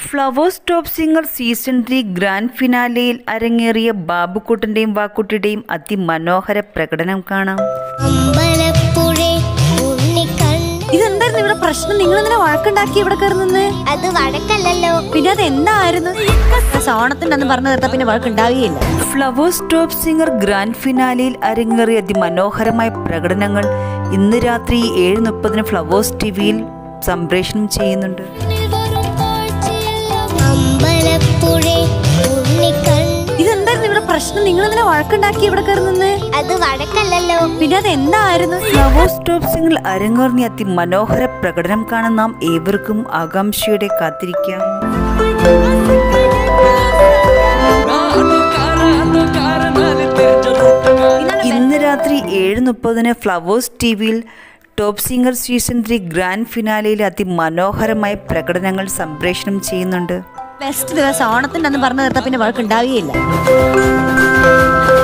flowers top singer season three grand ഫിനാലെയിൽ അരങ്ങേറിയ ബാബുക്കുട്ടന്റെയും വാക്കുട്ടിയുടെയും അതിമനോഹര പ്രകടനം കാണാം അമ്പലപ്പുഴേ ഉണ്ണിക്കണ്ണ് ഇതെന്തായിരുന്നു ഇവിടെ പ്രശ്നം നിങ്ങൾ ഇങ്ങനെ വഴക്കുണ്ടാക്കി ഇവിടെ കയറി നിന്ന് അത് വഴക്കല്ലല്ലോ പിന്നെ അത് എന്തായിരുന്നു സോണത്തിന്റെ അന്ന് പറഞ്ഞു തീർത്താ പിന്നെ വഴക്കുണ്ടാവുകയില്ല ഫ്ലവേഴ്സ് ടോപ്പ് സിംഗർ ഗ്രാൻഡ് ഫിനാലെയിൽ അരങ്ങേറിയ അതിമനോഹരമായ പ്രകടനങ്ങൾ ഇന്ന് രാത്രി ഏഴ് മുപ്പതിന് ഫ്ലവേഴ്സ് ടി വിയിൽ സംപ്രേഷണം ചെയ്യുന്നുണ്ട് അമ്പലപ്പുഴേ ഉണ്ണിക്കണ്ണ് ഇതെന്തായിരുന്നു ഇവിടെ പ്രശ്നം നിങ്ങൾ ഇങ്ങനെ വഴക്കുണ്ടാക്കി ഇവിടെ കയറി നിന്ന് അത് വഴക്കല്ലല്ലോ പിന്നെ അത് എന്തായിരുന്നു ഫ്ലവേഴ്സ് ടോപ്പ് സിംഗിൽ അരങ്ങേറിയ അതിമനോഹര പ്രകടനം കാണാൻ നാം ഏവർക്കും ആകാംക്ഷയോടെ കാത്തിരിക്കാം ഇന്ന് രാത്രി ഏഴ് മുപ്പതിന് ഫ്ലവേഴ്സ് ടി വിയിൽ top singer season three grand ഫിനാലയിൽ അതിമനോഹരമായ പ്രകടനങ്ങൾ സംപ്രേഷണം ചെയ്യുന്നുണ്ട് ബെസ്റ്റ് ദിവസം ഓണത്തിന്റെ അന്ന് പറഞ്ഞു തീർത്താ പിന്നെ വഴക്കുണ്ടാവുകയില്ല